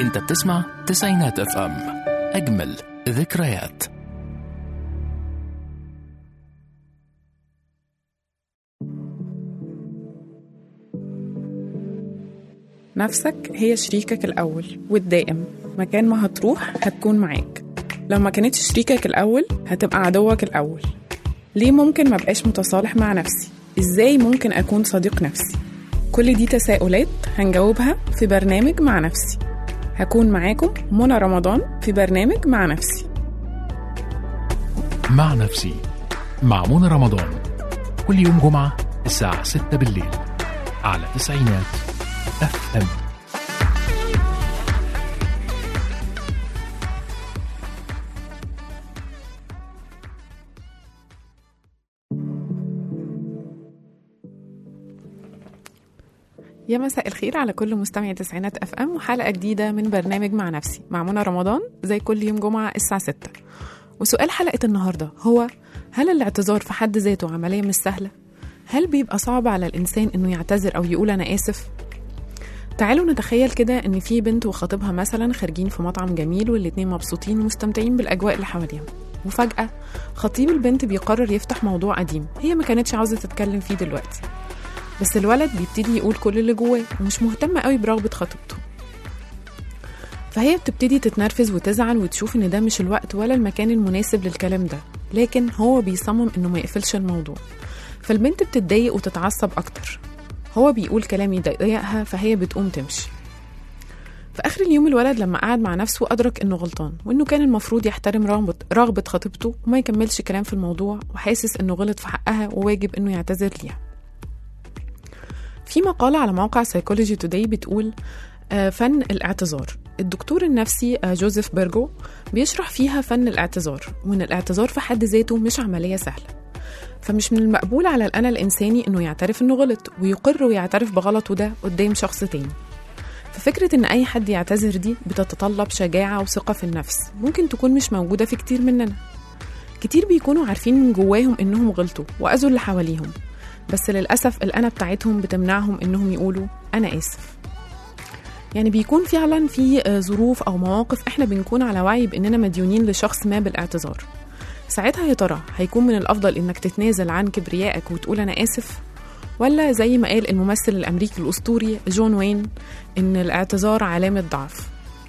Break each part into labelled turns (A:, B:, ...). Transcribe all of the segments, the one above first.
A: انت بتسمع تسعينات اف ام اجمل ذكريات
B: نفسك هي شريكك الأول والدائم مكان ما هتروح هتكون معاك لو ما كانتش شريكك الأول هتبقى عدوك الأول ليه ممكن ما بقاش متصالح مع نفسي؟ إزاي ممكن أكون صديق نفسي؟ كل دي تساؤلات هنجاوبها في برنامج مع نفسي هكون معاكم منى رمضان في برنامج مع نفسي
A: مع نفسي مع منى رمضان كل يوم جمعة الساعة 6 بالليل على تسعينات اف ام
B: يا مساء الخير على كل مستمعي تسعينات اف ام وحلقه جديده من برنامج مع نفسي مع منى رمضان زي كل يوم جمعه الساعه 6 وسؤال حلقه النهارده هو هل الاعتذار في حد ذاته عمليه مش سهله هل بيبقى صعب على الانسان انه يعتذر او يقول انا اسف تعالوا نتخيل كده ان في بنت وخطيبها مثلا خارجين في مطعم جميل والاتنين مبسوطين ومستمتعين بالاجواء اللي حواليهم وفجاه خطيب البنت بيقرر يفتح موضوع قديم هي ما كانتش عاوزه تتكلم فيه دلوقتي بس الولد بيبتدي يقول كل اللي جواه ومش مهتم قوي برغبة خطيبته فهي بتبتدي تتنرفز وتزعل وتشوف ان ده مش الوقت ولا المكان المناسب للكلام ده لكن هو بيصمم انه ما يقفلش الموضوع فالبنت بتتضايق وتتعصب اكتر هو بيقول كلام يضايقها فهي بتقوم تمشي في اخر اليوم الولد لما قعد مع نفسه ادرك انه غلطان وانه كان المفروض يحترم رغبة رغبة خطيبته وما يكملش كلام في الموضوع وحاسس انه غلط في حقها وواجب انه يعتذر ليها في مقالة على موقع سايكولوجي توداي بتقول آه، فن الاعتذار الدكتور النفسي آه، جوزيف بيرجو بيشرح فيها فن الاعتذار وان الاعتذار في حد ذاته مش عملية سهلة فمش من المقبول على الأنا الإنساني إنه يعترف إنه غلط ويقر ويعترف بغلطه ده قدام شخص تاني ففكرة إن أي حد يعتذر دي بتتطلب شجاعة وثقة في النفس ممكن تكون مش موجودة في كتير مننا كتير بيكونوا عارفين من جواهم إنهم غلطوا وأذوا اللي حواليهم بس للأسف الأنا بتاعتهم بتمنعهم إنهم يقولوا أنا آسف يعني بيكون فعلا في آه، ظروف أو مواقف إحنا بنكون على وعي بإننا مديونين لشخص ما بالاعتذار ساعتها يا ترى هيكون من الأفضل إنك تتنازل عن كبريائك وتقول أنا آسف ولا زي ما قال الممثل الأمريكي الأسطوري جون وين إن الاعتذار علامة ضعف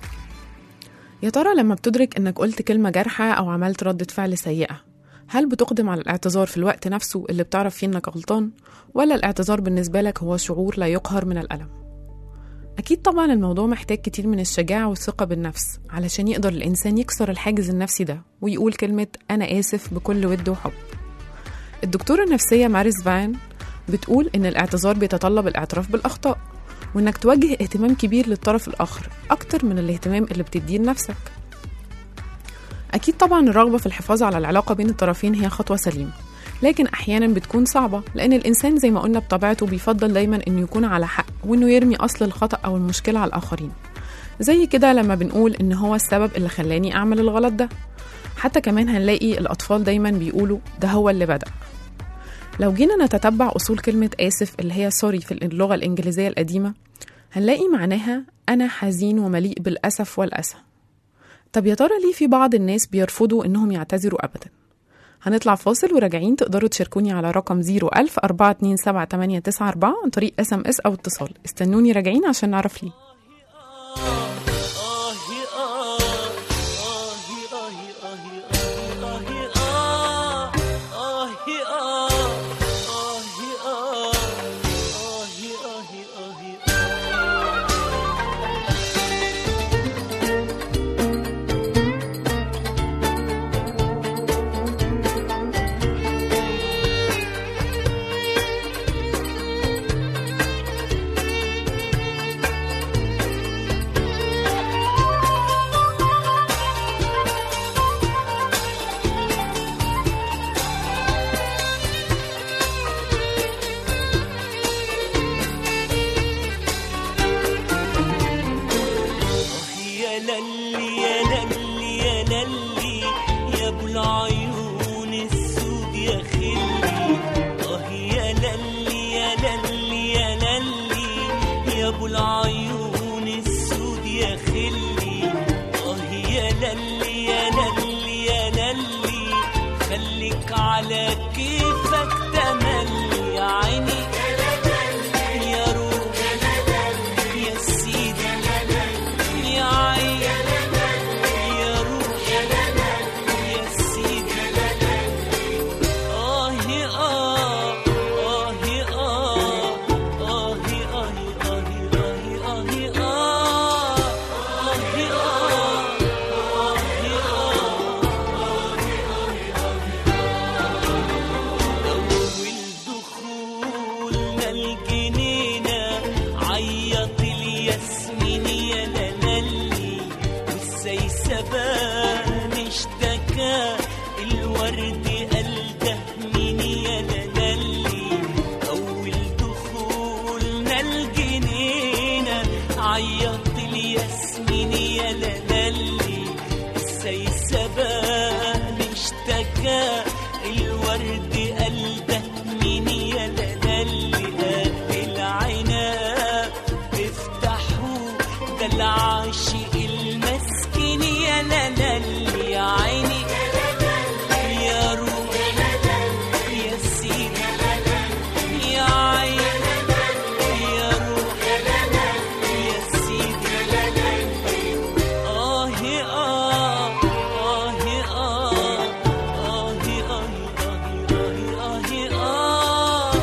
B: يا ترى لما بتدرك إنك قلت كلمة جارحة أو عملت ردة فعل سيئة هل بتقدم على الاعتذار في الوقت نفسه اللي بتعرف فيه إنك غلطان ولا الاعتذار بالنسبة لك هو شعور لا يقهر من الألم أكيد طبعا الموضوع محتاج كتير من الشجاعة والثقة بالنفس علشان يقدر الإنسان يكسر الحاجز النفسي ده ويقول كلمة أنا آسف بكل ود وحب الدكتورة النفسية ماريس فان بتقول إن الاعتذار بيتطلب الاعتراف بالأخطاء وإنك توجه اهتمام كبير للطرف الآخر أكتر من الاهتمام اللي بتديه لنفسك أكيد طبعا الرغبة في الحفاظ على العلاقة بين الطرفين هي خطوة سليمة لكن أحيانا بتكون صعبة لأن الإنسان زي ما قلنا بطبيعته بيفضل دايما إنه يكون على حق وإنه يرمي أصل الخطأ أو المشكلة على الآخرين زي كده لما بنقول إن هو السبب اللي خلاني أعمل الغلط ده حتى كمان هنلاقي الأطفال دايما بيقولوا ده هو اللي بدأ لو جينا نتتبع أصول كلمة آسف اللي هي سوري في اللغة الإنجليزية القديمة هنلاقي معناها أنا حزين ومليء بالأسف والأسى طب يا ترى ليه في بعض الناس بيرفضوا إنهم يعتذروا أبدا هنطلع فاصل وراجعين تقدروا تشاركوني على رقم 01000 427 عن طريق اس ام اس او اتصال استنوني راجعين عشان نعرف ليه
C: يا للي يا للي يا للي يا ابو العيون السود يا خلي اه يا للي يا للي يا للي يا ابو العيون السود يا خلي بتعيط الياسمين يا لالي السيسبان اشتكى الورد قلبه مين يا لالي هات العناب افتحوا ده العاشق المسكين يا لالي يا عيني يا روح يا سيدي يا عيني يا روح يا سيدي آه آه آه آه آه آه آه آه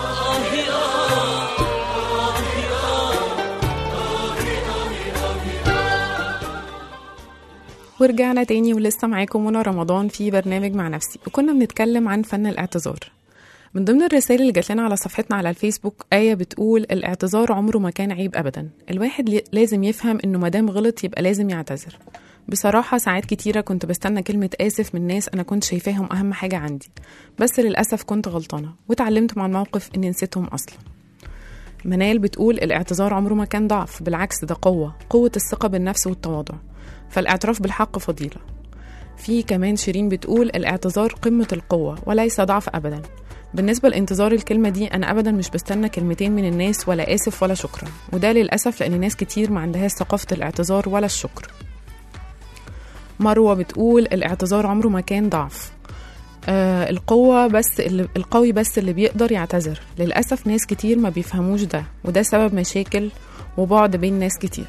B: ورجعنا تاني ولسه معاكم منى رمضان في برنامج مع نفسي وكنا بنتكلم عن فن الاعتذار من ضمن الرسائل اللي جات لنا على صفحتنا على الفيسبوك آية بتقول الاعتذار عمره ما كان عيب أبدا الواحد لي- لازم يفهم إنه مادام غلط يبقى لازم يعتذر بصراحة ساعات كتيرة كنت بستنى كلمة آسف من ناس أنا كنت شايفاهم أهم حاجة عندي بس للأسف كنت غلطانة وتعلمت مع الموقف إني نسيتهم أصلا منال بتقول الاعتذار عمره ما كان ضعف بالعكس ده قوة قوة الثقة بالنفس والتواضع فالاعتراف بالحق فضيلة في كمان شيرين بتقول الاعتذار قمة القوة وليس ضعف أبدا بالنسبة لانتظار الكلمة دي أنا أبدا مش بستنى كلمتين من الناس ولا آسف ولا شكرا وده للأسف لأن ناس كتير ما عندهاش ثقافة الاعتذار ولا الشكر مروة بتقول الاعتذار عمره ما كان ضعف آه القوة بس اللي القوي بس اللي بيقدر يعتذر للأسف ناس كتير ما بيفهموش ده وده سبب مشاكل وبعد بين ناس كتير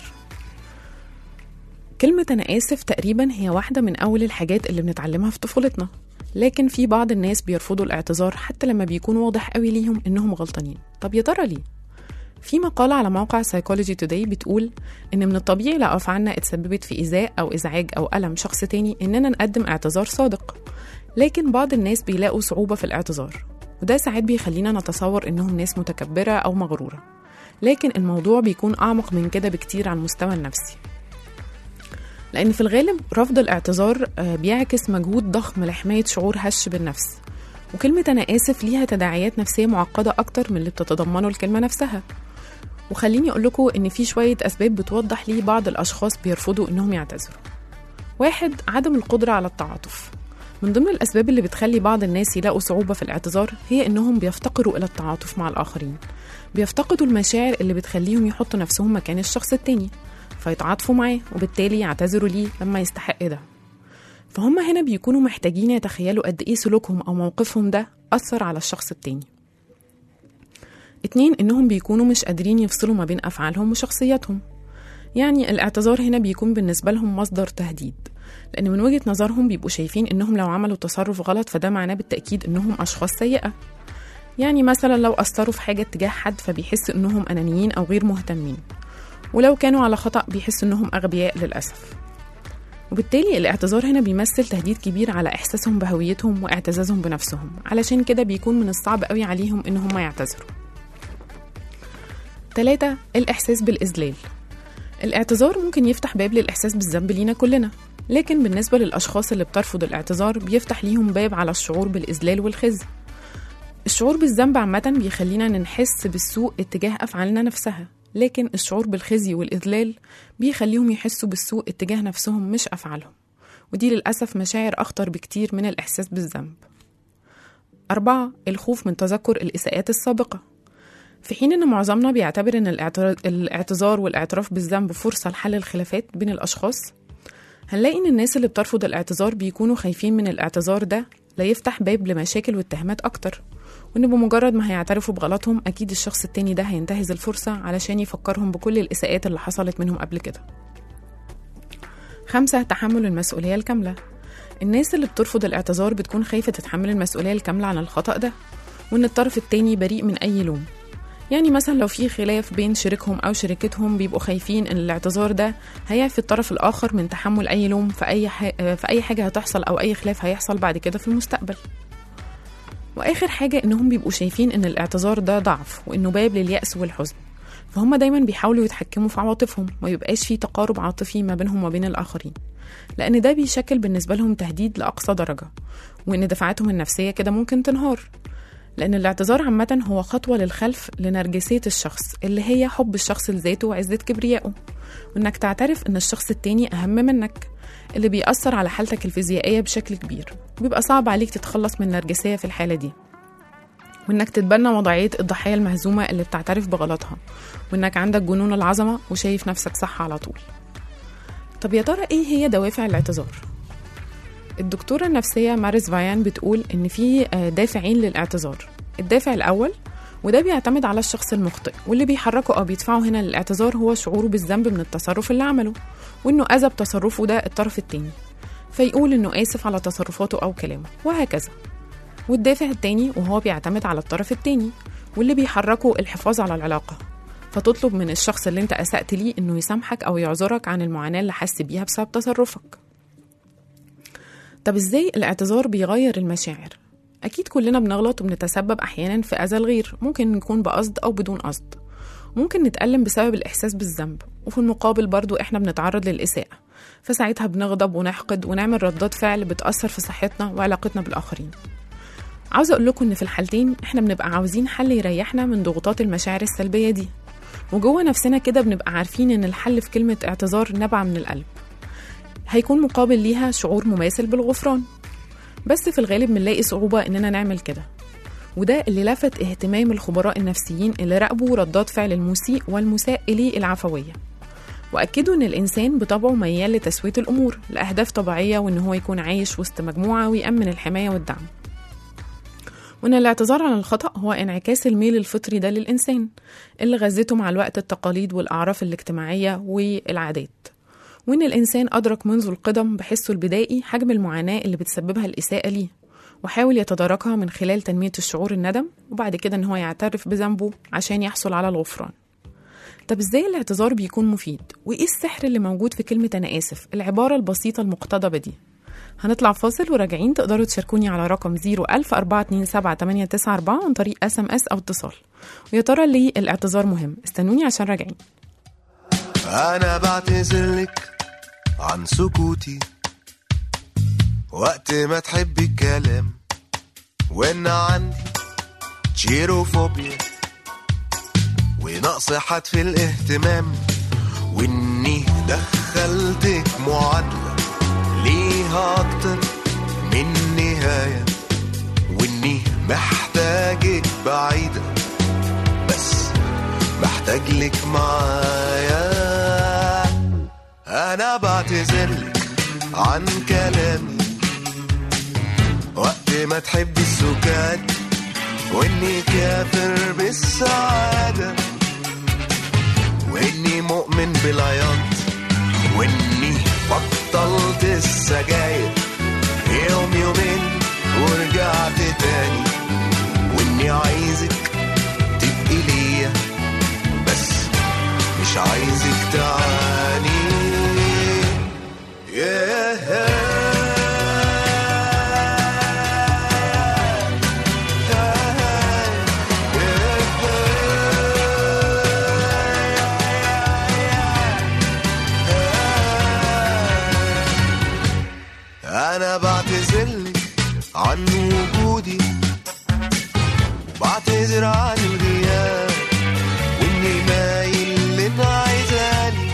B: كلمة أنا آسف تقريبا هي واحدة من أول الحاجات اللي بنتعلمها في طفولتنا لكن في بعض الناس بيرفضوا الاعتذار حتى لما بيكون واضح قوي ليهم إنهم غلطانين طب يا ترى ليه؟ في مقالة على موقع Psychology Today بتقول إن من الطبيعي لو أفعالنا اتسببت في إيذاء أو إزعاج أو ألم شخص تاني إننا نقدم اعتذار صادق لكن بعض الناس بيلاقوا صعوبة في الاعتذار وده ساعات بيخلينا نتصور إنهم ناس متكبرة أو مغرورة لكن الموضوع بيكون أعمق من كده بكتير على المستوى النفسي لأن في الغالب رفض الاعتذار آه، بيعكس مجهود ضخم لحماية شعور هش بالنفس وكلمة أنا آسف ليها تداعيات نفسية معقدة أكتر من اللي بتتضمنه الكلمة نفسها وخليني أقول لكم إن في شوية أسباب بتوضح ليه بعض الأشخاص بيرفضوا إنهم يعتذروا واحد عدم القدرة على التعاطف من ضمن الأسباب اللي بتخلي بعض الناس يلاقوا صعوبة في الاعتذار هي إنهم بيفتقروا إلى التعاطف مع الآخرين بيفتقدوا المشاعر اللي بتخليهم يحطوا نفسهم مكان الشخص التاني فيتعاطفوا معاه وبالتالي يعتذروا ليه لما يستحق ده فهم هنا بيكونوا محتاجين يتخيلوا قد إيه سلوكهم أو موقفهم ده أثر على الشخص التاني اتنين إنهم بيكونوا مش قادرين يفصلوا ما بين أفعالهم وشخصياتهم يعني الاعتذار هنا بيكون بالنسبة لهم مصدر تهديد لأن من وجهة نظرهم بيبقوا شايفين إنهم لو عملوا تصرف غلط فده معناه بالتأكيد إنهم أشخاص سيئة يعني مثلا لو أثروا في حاجة تجاه حد فبيحسوا إنهم أنانيين أو غير مهتمين ولو كانوا على خطأ بيحسوا إنهم أغبياء للأسف وبالتالي الاعتذار هنا بيمثل تهديد كبير على إحساسهم بهويتهم واعتزازهم بنفسهم علشان كده بيكون من الصعب قوي عليهم إن هم يعتذروا تلاتة الإحساس بالإذلال الاعتذار ممكن يفتح باب للإحساس بالذنب لينا كلنا لكن بالنسبة للأشخاص اللي بترفض الاعتذار بيفتح ليهم باب على الشعور بالإذلال والخزي الشعور بالذنب عامة بيخلينا نحس بالسوء اتجاه أفعالنا نفسها لكن الشعور بالخزي والإذلال بيخليهم يحسوا بالسوء اتجاه نفسهم مش أفعالهم ودي للأسف مشاعر أخطر بكتير من الإحساس بالذنب أربعة الخوف من تذكر الإساءات السابقة في حين ان معظمنا بيعتبر ان الاعتر- الاعتذار والاعتراف بالذنب فرصه لحل الخلافات بين الاشخاص هنلاقي ان الناس اللي بترفض الاعتذار بيكونوا خايفين من الاعتذار ده لا يفتح باب لمشاكل واتهامات اكتر وان بمجرد ما هيعترفوا بغلطهم اكيد الشخص التاني ده هينتهز الفرصه علشان يفكرهم بكل الاساءات اللي حصلت منهم قبل كده خمسة تحمل المسؤولية الكاملة الناس اللي بترفض الاعتذار بتكون خايفة تتحمل المسؤولية الكاملة عن الخطأ ده وإن الطرف التاني بريء من أي لوم يعني مثلا لو في خلاف بين شريكهم أو شريكتهم بيبقوا خايفين إن الاعتذار ده هيعفي الطرف الآخر من تحمل أي لوم في أي, ح... في أي حاجة هتحصل أو أي خلاف هيحصل بعد كده في المستقبل وآخر حاجة إنهم بيبقوا شايفين إن الاعتذار ده ضعف وإنه باب لليأس والحزن فهم دايما بيحاولوا يتحكموا في عواطفهم ما يبقاش في تقارب عاطفي ما بينهم وبين الآخرين لأن ده بيشكل بالنسبة لهم تهديد لأقصى درجة وإن دفاعاتهم النفسية كده ممكن تنهار لأن الاعتذار عامة هو خطوة للخلف لنرجسية الشخص اللي هي حب الشخص لذاته وعزة كبريائه وإنك تعترف إن الشخص التاني أهم منك اللي بيأثر على حالتك الفيزيائية بشكل كبير وبيبقى صعب عليك تتخلص من النرجسية في الحالة دي وإنك تتبنى وضعية الضحية المهزومة اللي بتعترف بغلطها وإنك عندك جنون العظمة وشايف نفسك صح على طول طب يا ترى إيه هي دوافع الاعتذار؟ الدكتورة النفسية ماريس فايان بتقول إن في آه، دافعين للاعتذار الدافع الأول وده بيعتمد على الشخص المخطئ واللي بيحركه أو بيدفعه هنا للاعتذار هو شعوره بالذنب من التصرف اللي عمله وإنه أذى بتصرفه ده الطرف التاني فيقول إنه آسف على تصرفاته أو كلامه وهكذا والدافع التاني وهو بيعتمد على الطرف التاني واللي بيحركه الحفاظ على العلاقة فتطلب من الشخص اللي انت أسأت ليه إنه يسامحك أو يعذرك عن المعاناة اللي حس بيها بسبب تصرفك طب ازاي الاعتذار بيغير المشاعر اكيد كلنا بنغلط وبنتسبب احيانا في اذى الغير ممكن نكون بقصد او بدون قصد ممكن نتألم بسبب الإحساس بالذنب وفي المقابل برضو إحنا بنتعرض للإساءة فساعتها بنغضب ونحقد ونعمل ردات فعل بتأثر في صحتنا وعلاقتنا بالآخرين عاوزة أقول لكم إن في الحالتين إحنا بنبقى عاوزين حل يريحنا من ضغوطات المشاعر السلبية دي وجوه نفسنا كده بنبقى عارفين إن الحل في كلمة اعتذار نبع من القلب هيكون مقابل ليها شعور مماثل بالغفران بس في الغالب بنلاقي صعوبة إننا نعمل كده وده اللي لفت اهتمام الخبراء النفسيين اللي راقبوا ردات فعل المسيء والمساء إليه العفوية وأكدوا إن الإنسان بطبعه ميال لتسوية الأمور لأهداف طبيعية وإن هو يكون عايش وسط مجموعة ويأمن الحماية والدعم وإن الاعتذار عن الخطأ هو انعكاس الميل الفطري ده للإنسان اللي غذته مع الوقت التقاليد والأعراف الاجتماعية والعادات وإن الإنسان أدرك منذ القدم بحسه البدائي حجم المعاناة اللي بتسببها الإساءة ليه وحاول يتداركها من خلال تنمية الشعور الندم وبعد كده إن هو يعترف بذنبه عشان يحصل على الغفران طب إزاي الاعتذار بيكون مفيد؟ وإيه السحر اللي موجود في كلمة أنا آسف؟ العبارة البسيطة المقتضبة دي هنطلع فاصل وراجعين تقدروا تشاركوني على رقم 010427894 عن طريق اس ام اس او اتصال ويا ترى ليه الاعتذار مهم استنوني عشان راجعين
D: أنا بعتذر لك عن سكوتي وقت ما تحبي الكلام وإن عندي تشيروفوبيا ونقص حد في الاهتمام وإني دخلتك معادلة ليها أكتر من نهاية وإني محتاجك بعيدة بس محتاج لك معايا انا بعتذرلك عن كلامي وقت ما تحبي السكات واني كافر بالسعادة واني مؤمن بالعياط واني بطلت السجاير يوم يومين ورجعت تاني واني عايزك تبقي ليا بس مش عايزك تعاني أنا بعتذرلك عن وجودي بعتذر عن الغياب واني مايل لنا عايزاني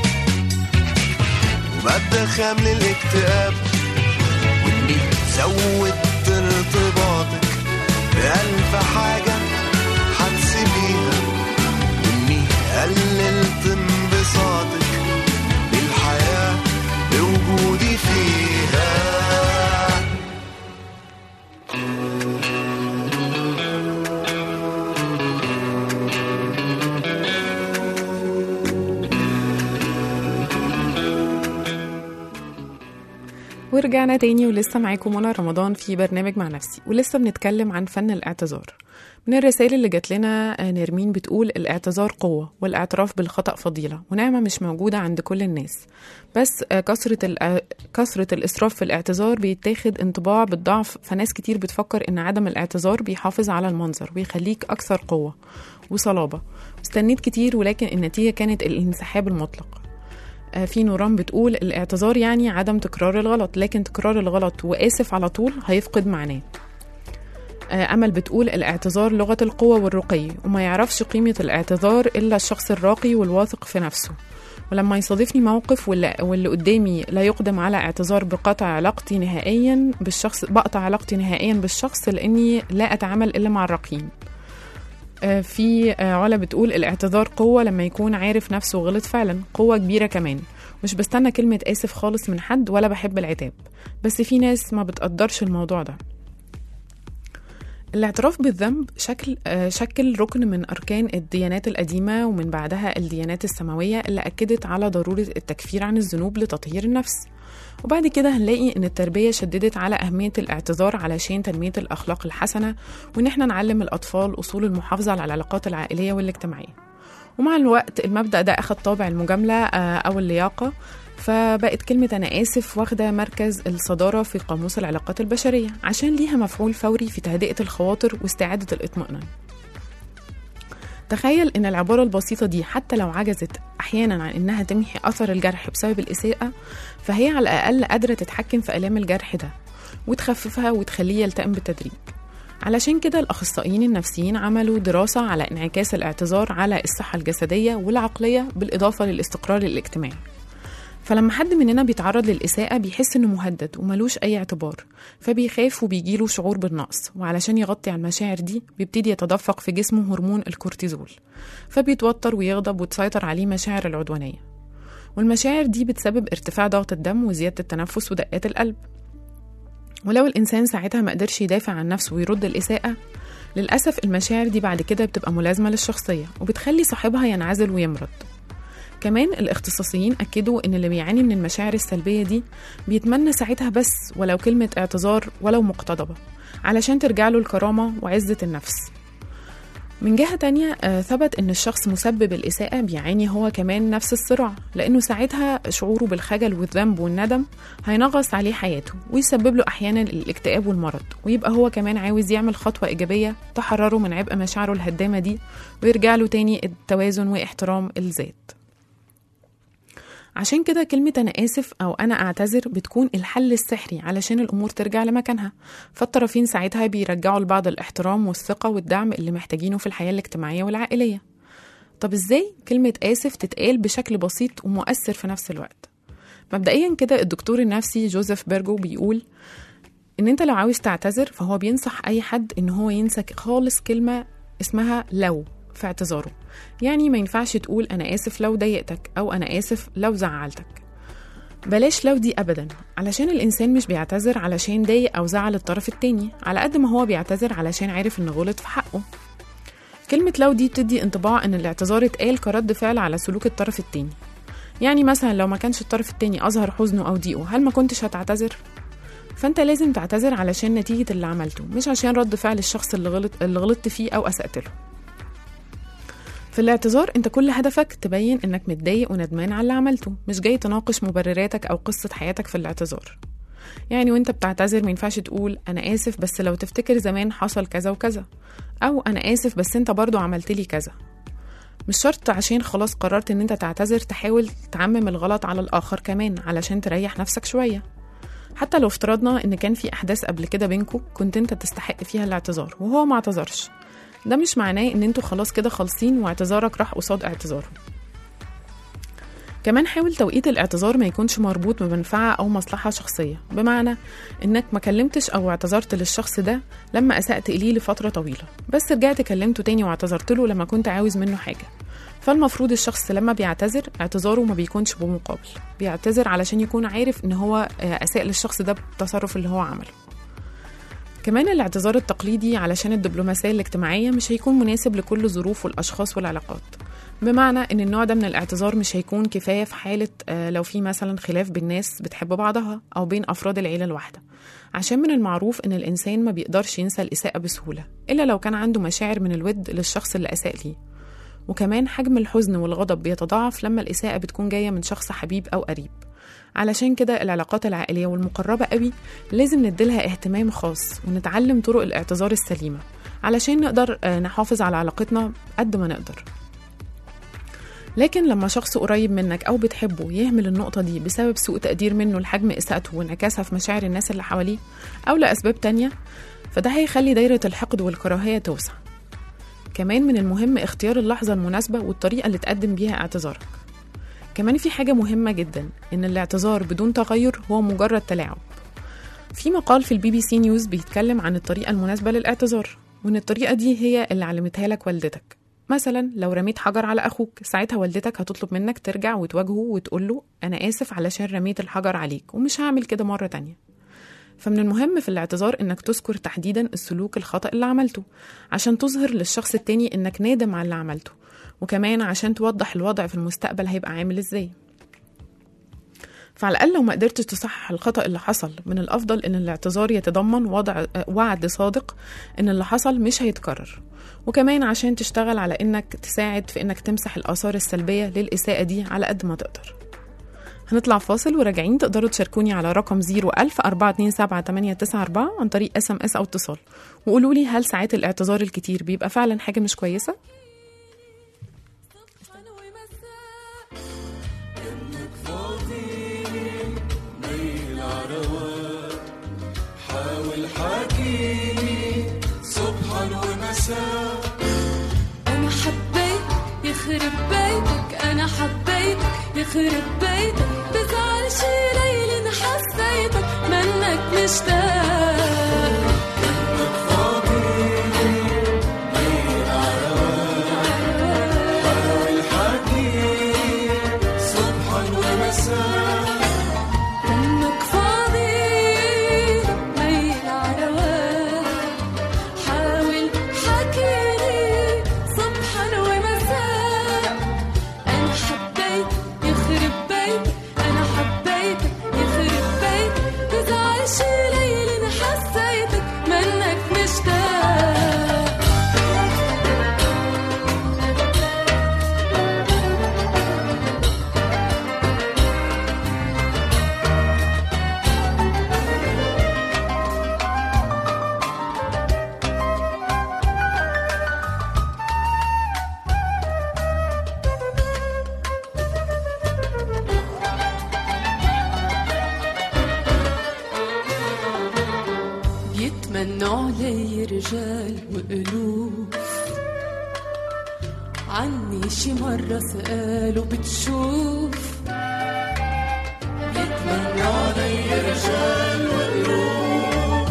D: وبدخم للاكتئاب واني زودت ارتباطك بألف حاجة هتسيبيها واني قللت انبساطك بالحياة بوجودي فيها
B: ورجعنا تاني ولسه معاكم منى رمضان في برنامج مع نفسي ولسه بنتكلم عن فن الاعتذار من الرسائل اللي جات لنا آه، نرمين بتقول الاعتذار قوة والاعتراف بالخطأ فضيلة ونعمة مش موجودة عند كل الناس بس آه، كثرة ال- آه، كثرة الإسراف في الاعتذار بيتاخد انطباع بالضعف فناس كتير بتفكر إن عدم الاعتذار بيحافظ على المنظر ويخليك أكثر قوة وصلابة استنيت كتير ولكن النتيجة كانت الانسحاب المطلق آه، في نوران بتقول الاعتذار يعني عدم تكرار الغلط لكن تكرار الغلط وآسف على طول هيفقد معناه آه، أمل بتقول الاعتذار لغة القوة والرقي وما يعرفش قيمة الاعتذار إلا الشخص الراقي والواثق في نفسه ولما يصادفني موقف واللي, واللي قدامي لا يقدم على اعتذار بقطع علاقتي نهائيا بالشخص بقطع علاقتي نهائيا بالشخص لأني لا أتعامل إلا مع الراقين آه، في آه، علا بتقول الاعتذار قوة لما يكون عارف نفسه وغلط فعلا قوة كبيرة كمان مش بستنى كلمة آسف خالص من حد ولا بحب العتاب بس في ناس ما بتقدرش الموضوع ده الاعتراف بالذنب شكل آه، شكل ركن من أركان الديانات القديمة ومن بعدها الديانات السماوية اللي أكدت على ضرورة التكفير عن الذنوب لتطهير النفس وبعد كده هنلاقي إن التربية شددت على أهمية الاعتذار علشان تنمية الأخلاق الحسنة وإن احنا نعلم الأطفال أصول المحافظة على العلاقات العائلية والاجتماعية ومع الوقت المبدأ ده أخد طابع المجاملة آه، أو اللياقة فبقت كلمة أنا آسف واخدة مركز الصدارة في قاموس العلاقات البشرية عشان ليها مفعول فوري في تهدئة الخواطر واستعادة الاطمئنان تخيل إن العبارة البسيطة دي حتى لو عجزت أحيانا عن إنها تمحي أثر الجرح بسبب الإساءة فهي على الأقل قادرة تتحكم في آلام الجرح ده وتخففها وتخليه يلتئم بالتدريج علشان كده الأخصائيين النفسيين عملوا دراسة على انعكاس الاعتذار على الصحة الجسدية والعقلية بالإضافة للاستقرار الاجتماعي فلما حد مننا بيتعرض للإساءة بيحس إنه مهدد وملوش أي اعتبار فبيخاف وبيجيله شعور بالنقص وعلشان يغطي على المشاعر دي بيبتدي يتدفق في جسمه هرمون الكورتيزول فبيتوتر ويغضب وتسيطر عليه مشاعر العدوانية والمشاعر دي بتسبب ارتفاع ضغط الدم وزيادة التنفس ودقات القلب ولو الإنسان ساعتها ما قدرش يدافع عن نفسه ويرد الإساءة للأسف المشاعر دي بعد كده بتبقى ملازمة للشخصية وبتخلي صاحبها ينعزل ويمرض كمان الاختصاصيين أكدوا إن اللي بيعاني من المشاعر السلبية دي بيتمنى ساعتها بس ولو كلمة اعتذار ولو مقتضبة علشان ترجع له الكرامة وعزة النفس من جهة تانية آه، ثبت إن الشخص مسبب الإساءة بيعاني هو كمان نفس الصراع لأنه ساعتها شعوره بالخجل والذنب والندم هينغص عليه حياته ويسبب له أحيانا الاكتئاب والمرض ويبقى هو كمان عاوز يعمل خطوة إيجابية تحرره من عبء مشاعره الهدامة دي ويرجع له تاني التوازن واحترام الذات عشان كده كلمة أنا آسف أو أنا أعتذر بتكون الحل السحري علشان الأمور ترجع لمكانها فالطرفين ساعتها بيرجعوا لبعض الاحترام والثقة والدعم اللي محتاجينه في الحياة الاجتماعية والعائلية طب إزاي كلمة آسف تتقال بشكل بسيط ومؤثر في نفس الوقت مبدئيا كده الدكتور النفسي جوزيف بيرجو بيقول إن أنت لو عاوز تعتذر فهو بينصح أي حد إن هو ينسى خالص كلمة اسمها لو في اعتذاره يعني ما ينفعش تقول أنا آسف لو ضايقتك أو أنا آسف لو زعلتك بلاش لو دي أبدا علشان الإنسان مش بيعتذر علشان ضايق أو زعل الطرف التاني على قد ما هو بيعتذر علشان عارف إنه غلط في حقه كلمة لو دي بتدي انطباع إن الاعتذار اتقال كرد فعل على سلوك الطرف التاني يعني مثلا لو ما كانش الطرف التاني أظهر حزنه أو ضيقه هل ما كنتش هتعتذر؟ فأنت لازم تعتذر علشان نتيجة اللي عملته مش عشان رد فعل الشخص اللي غلط اللي غلطت فيه أو أسأت له في الاعتذار انت كل هدفك تبين انك متضايق وندمان على اللي عملته مش جاي تناقش مبرراتك او قصة حياتك في الاعتذار يعني وانت بتعتذر ما ينفعش تقول انا اسف بس لو تفتكر زمان حصل كذا وكذا او انا اسف بس انت برضو عملت لي كذا مش شرط عشان خلاص قررت ان انت تعتذر تحاول تعمم الغلط على الاخر كمان علشان تريح نفسك شويه حتى لو افترضنا ان كان في احداث قبل كده بينكم كنت انت تستحق فيها الاعتذار وهو ما اعتذرش ده مش معناه ان انتوا خلاص كده خالصين واعتذارك راح قصاد اعتذاره كمان حاول توقيت الاعتذار ما يكونش مربوط بمنفعة أو مصلحة شخصية بمعنى إنك ما كلمتش أو اعتذرت للشخص ده لما أسأت إليه لفترة طويلة بس رجعت كلمته تاني واعتذرت له لما كنت عاوز منه حاجة فالمفروض الشخص لما بيعتذر اعتذاره ما بيكونش بمقابل بيعتذر علشان يكون عارف إن هو آه، أساء للشخص ده بالتصرف اللي هو عمله كمان الاعتذار التقليدي علشان الدبلوماسية الاجتماعية مش هيكون مناسب لكل الظروف والأشخاص والعلاقات بمعنى ان النوع ده من الاعتذار مش هيكون كفاية في حالة آه، لو في مثلا خلاف بين ناس بتحب بعضها أو بين أفراد العيلة الواحدة عشان من المعروف ان الإنسان ما بيقدرش ينسى الإساءة بسهولة إلا لو كان عنده مشاعر من الود للشخص اللي أساء ليه وكمان حجم الحزن والغضب بيتضاعف لما الإساءة بتكون جاية من شخص حبيب أو قريب علشان كده العلاقات العائلية والمقربة قوي لازم نديلها اهتمام خاص ونتعلم طرق الاعتذار السليمة علشان نقدر آه، نحافظ على علاقتنا قد ما نقدر لكن لما شخص قريب منك أو بتحبه يهمل النقطة دي بسبب سوء تقدير منه لحجم إساءته وانعكاسها في مشاعر الناس اللي حواليه أو لأسباب تانية فده هيخلي دايرة الحقد والكراهية توسع كمان من المهم اختيار اللحظة المناسبة والطريقة اللي تقدم بيها اعتذارك كمان في حاجة مهمة جدا إن الاعتذار بدون تغير هو مجرد تلاعب في مقال في البي بي سي نيوز بيتكلم عن الطريقة المناسبة للاعتذار وإن الطريقة دي هي اللي علمتها لك والدتك مثلا لو رميت حجر على أخوك ساعتها والدتك هتطلب منك ترجع وتواجهه وتقول له أنا آسف علشان رميت الحجر عليك ومش هعمل كده مرة تانية فمن المهم في الاعتذار إنك تذكر تحديدا السلوك الخطأ اللي عملته عشان تظهر للشخص التاني إنك نادم على اللي عملته وكمان عشان توضح الوضع في المستقبل هيبقى عامل إزاي فعلى الأقل لو ما قدرتش تصحح الخطأ اللي حصل من الأفضل إن الاعتذار يتضمن وضع آه، وعد صادق إن اللي حصل مش هيتكرر وكمان عشان تشتغل على إنك تساعد في إنك تمسح الآثار السلبية للإساءة دي على قد ما تقدر هنطلع فاصل وراجعين تقدروا تشاركوني على رقم 01000 427 عن طريق اس ام اس او اتصال وقولوا لي هل ساعات الاعتذار الكتير بيبقى فعلا حاجة مش كويسة؟
E: أنا حبيت يخرب بيتك أنا حبيت يخرب بيتك بزعل شي ليل حسيتك منك مشتاق منك فاضي ميل على وين حاول حكيلي صبحا ومساء أنا حبيت يخرب بيت أنا حبيتك يخرب بيت بزعل شي ليل حسيتك منك مشتاق بيتمنوا علي رجال وألوف عني شي مرة سألوا بتشوف بيتمنوا علي رجال وألوف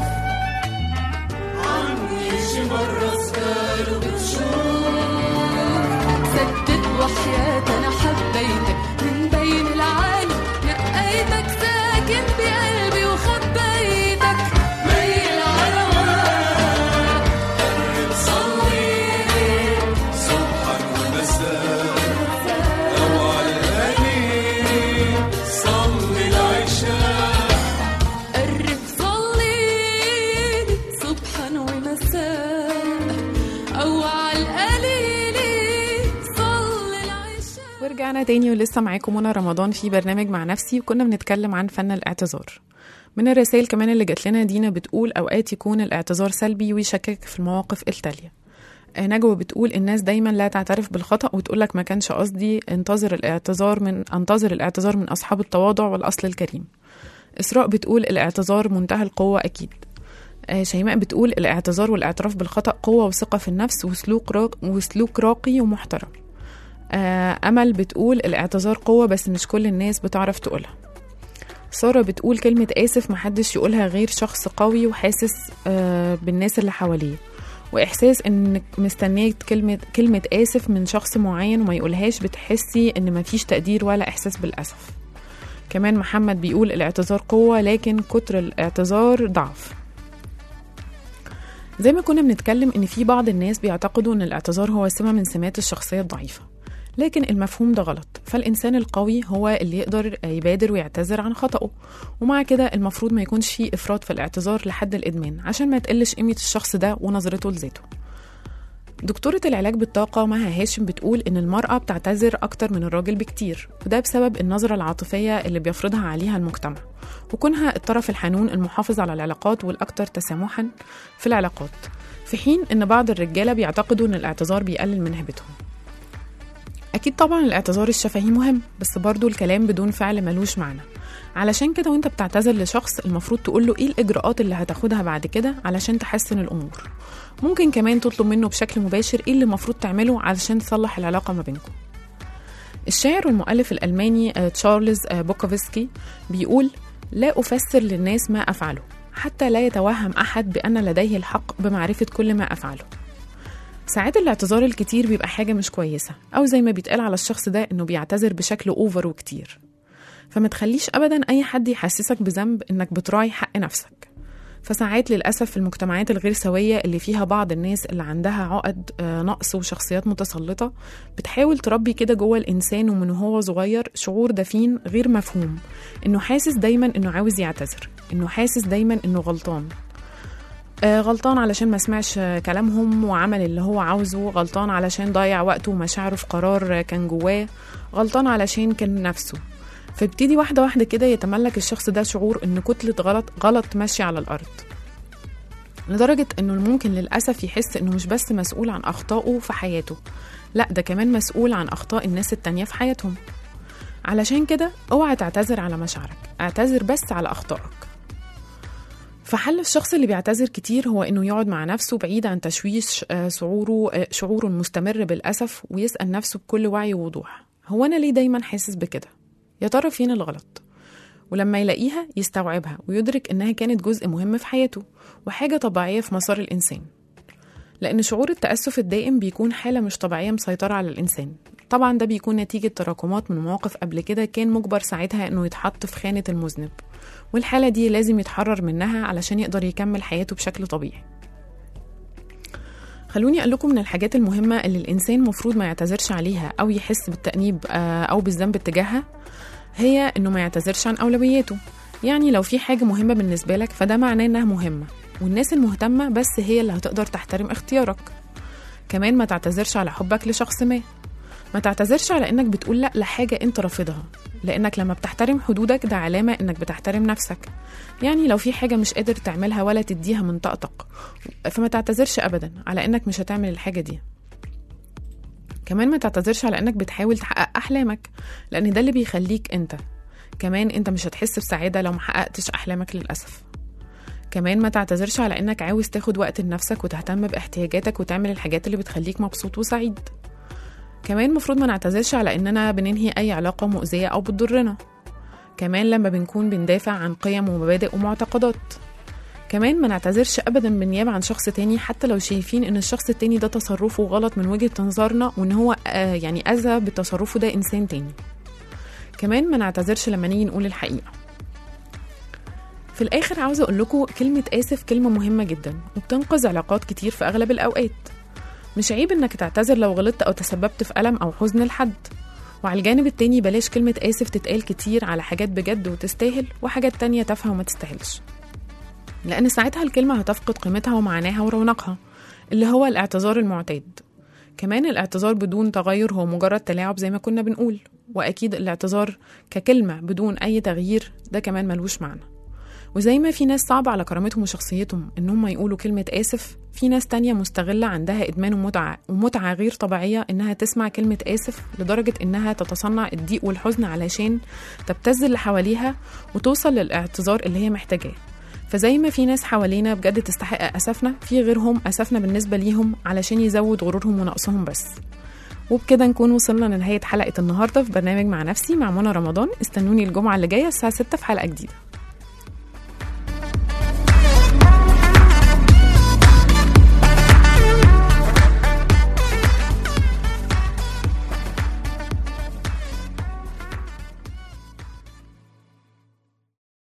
E: عني شي مرة سألوا بتشوف سدد وحياة أنا حبيتك من بين العالم نقيتك ساكن بقلبي وخبيتك ميل على وراك قرب صلي صبحا ومساء أو على القليل صلي العشاء قرب صلي صبحا ومساء أو على القليل صلي العشاء
B: ورجعنا تاني ولسه معاكم منى رمضان في برنامج مع نفسي وكنا بنتكلم عن فن الاعتذار من الرسائل كمان اللي جات لنا دينا بتقول اوقات يكون الاعتذار سلبي ويشكك في المواقف التاليه آه، نجوى بتقول الناس دايما لا تعترف بالخطأ وتقول لك ما كانش قصدي انتظر الاعتذار من انتظر الاعتذار من اصحاب التواضع والاصل الكريم اسراء بتقول الاعتذار منتهى القوة اكيد آه، شيماء بتقول الاعتذار والاعتراف بالخطأ قوة وثقة في النفس وسلوك راق وسلوك راقي ومحترم آه، أمل بتقول الاعتذار قوة بس مش كل الناس بتعرف تقولها سارة بتقول كلمة آسف محدش يقولها غير شخص قوي وحاسس آه، بالناس اللي حواليه وإحساس إنك مستنية كلمة كلمة آسف من شخص معين وما يقولهاش بتحسي إن مفيش تقدير ولا إحساس بالأسف كمان محمد بيقول الاعتذار قوة لكن كتر الاعتذار ضعف زي ما كنا بنتكلم ان في بعض الناس بيعتقدوا ان الاعتذار هو سمة من سمات الشخصية الضعيفة لكن المفهوم ده غلط فالإنسان القوي هو اللي يقدر يبادر ويعتذر عن خطأه ومع كده المفروض ما يكونش فيه إفراط في الاعتذار لحد الإدمان عشان ما تقلش قيمة الشخص ده ونظرته لذاته دكتورة العلاج بالطاقة مها هاشم بتقول إن المرأة بتعتذر أكتر من الراجل بكتير وده بسبب النظرة العاطفية اللي بيفرضها عليها المجتمع وكونها الطرف الحنون المحافظ على العلاقات والأكثر تسامحا في العلاقات في حين إن بعض الرجالة بيعتقدوا إن الاعتذار بيقلل من هيبتهم أكيد طبعا الاعتذار الشفهي مهم بس برضو الكلام بدون فعل ملوش معنى علشان كده وانت بتعتذر لشخص المفروض تقول له ايه الاجراءات اللي هتاخدها بعد كده علشان تحسن الامور ممكن كمان تطلب منه بشكل مباشر ايه اللي المفروض تعمله علشان تصلح العلاقه ما بينكم الشاعر والمؤلف الالماني آه، تشارلز آه، بوكوفسكي بيقول لا افسر للناس ما افعله حتى لا يتوهم احد بان لديه الحق بمعرفه كل ما افعله ساعات الاعتذار الكتير بيبقى حاجة مش كويسة أو زي ما بيتقال على الشخص ده إنه بيعتذر بشكل أوفر وكتير فما تخليش أبدا أي حد يحسسك بذنب إنك بتراعي حق نفسك فساعات للأسف في المجتمعات الغير سوية اللي فيها بعض الناس اللي عندها عقد آه، نقص وشخصيات متسلطة بتحاول تربي كده جوه الإنسان ومن هو صغير شعور دفين غير مفهوم إنه حاسس دايما إنه عاوز يعتذر إنه حاسس دايما إنه غلطان آه، غلطان علشان ما سمعش آه، كلامهم وعمل اللي هو عاوزه غلطان علشان ضيع وقته ومشاعره في قرار آه، كان جواه غلطان علشان كان نفسه فابتدي واحدة واحدة كده يتملك الشخص ده شعور إن كتلة غلط غلط ماشية على الأرض لدرجة إنه ممكن للأسف يحس إنه مش بس مسؤول عن أخطائه في حياته لا ده كمان مسؤول عن أخطاء الناس التانية في حياتهم علشان كده اوعى تعتذر على مشاعرك اعتذر بس على أخطائك فحل الشخص اللي بيعتذر كتير هو انه يقعد مع نفسه بعيد عن تشويش آه، شعوره آه، شعوره المستمر بالاسف ويسال نفسه بكل وعي ووضوح هو انا ليه دايما حاسس بكده يا ترى فين الغلط ولما يلاقيها يستوعبها ويدرك انها كانت جزء مهم في حياته وحاجه طبيعيه في مسار الانسان لان شعور التاسف الدائم بيكون حاله مش طبيعيه مسيطره على الانسان طبعا ده بيكون نتيجه تراكمات من مواقف قبل كده كان مجبر ساعتها انه يتحط في خانه المذنب والحالة دي لازم يتحرر منها علشان يقدر يكمل حياته بشكل طبيعي خلوني أقول لكم من الحاجات المهمة اللي الإنسان مفروض ما يعتذرش عليها أو يحس بالتأنيب آه، أو بالذنب اتجاهها هي إنه ما يعتذرش عن أولوياته يعني لو في حاجة مهمة بالنسبة لك فده معناه إنها مهمة والناس المهتمة بس هي اللي هتقدر تحترم اختيارك كمان ما تعتذرش على حبك لشخص ما ما تعتذرش على انك بتقول لا لحاجه انت رافضها لانك لما بتحترم حدودك ده علامه انك بتحترم نفسك يعني لو في حاجه مش قادر تعملها ولا تديها من طاقتك فما تعتذرش ابدا على انك مش هتعمل الحاجه دي كمان ما تعتذرش على انك بتحاول تحقق احلامك لان ده اللي بيخليك انت كمان انت مش هتحس بسعاده لو محققتش احلامك للاسف كمان ما تعتذرش على انك عاوز تاخد وقت لنفسك وتهتم باحتياجاتك وتعمل الحاجات اللي بتخليك مبسوط وسعيد كمان مفروض ما نعتذرش على اننا بننهي اي علاقه مؤذيه او بتضرنا كمان لما بنكون بندافع عن قيم ومبادئ ومعتقدات كمان ما نعتذرش ابدا بالنيابه عن شخص تاني حتى لو شايفين ان الشخص التاني ده تصرفه غلط من وجهه نظرنا وان هو آه يعني اذى بتصرفه ده انسان تاني كمان ما نعتذرش لما نيجي نقول الحقيقه في الاخر عاوزه اقول لكم كلمه اسف كلمه مهمه جدا وبتنقذ علاقات كتير في اغلب الاوقات مش عيب انك تعتذر لو غلطت او تسببت في الم او حزن لحد وعلى الجانب التاني بلاش كلمة آسف تتقال كتير على حاجات بجد وتستاهل وحاجات تانية تافهة وما تستاهلش لأن ساعتها الكلمة هتفقد قيمتها ومعناها ورونقها اللي هو الاعتذار المعتاد كمان الاعتذار بدون تغير هو مجرد تلاعب زي ما كنا بنقول وأكيد الاعتذار ككلمة بدون أي تغيير ده كمان ملوش معنى وزي ما في ناس صعب على كرامتهم وشخصيتهم ان هم يقولوا كلمة آسف في ناس تانية مستغلة عندها إدمان ومتعة ومتعة غير طبيعية إنها تسمع كلمة آسف لدرجة إنها تتصنع الضيق والحزن علشان تبتز اللي حواليها وتوصل للاعتذار اللي هي محتاجاه فزي ما في ناس حوالينا بجد تستحق أسفنا في غيرهم أسفنا بالنسبة ليهم علشان يزود غرورهم ونقصهم بس وبكده نكون وصلنا لنهاية حلقة النهاردة في برنامج مع نفسي مع منى رمضان استنوني الجمعة اللي جاية الساعة 6 في حلقة جديدة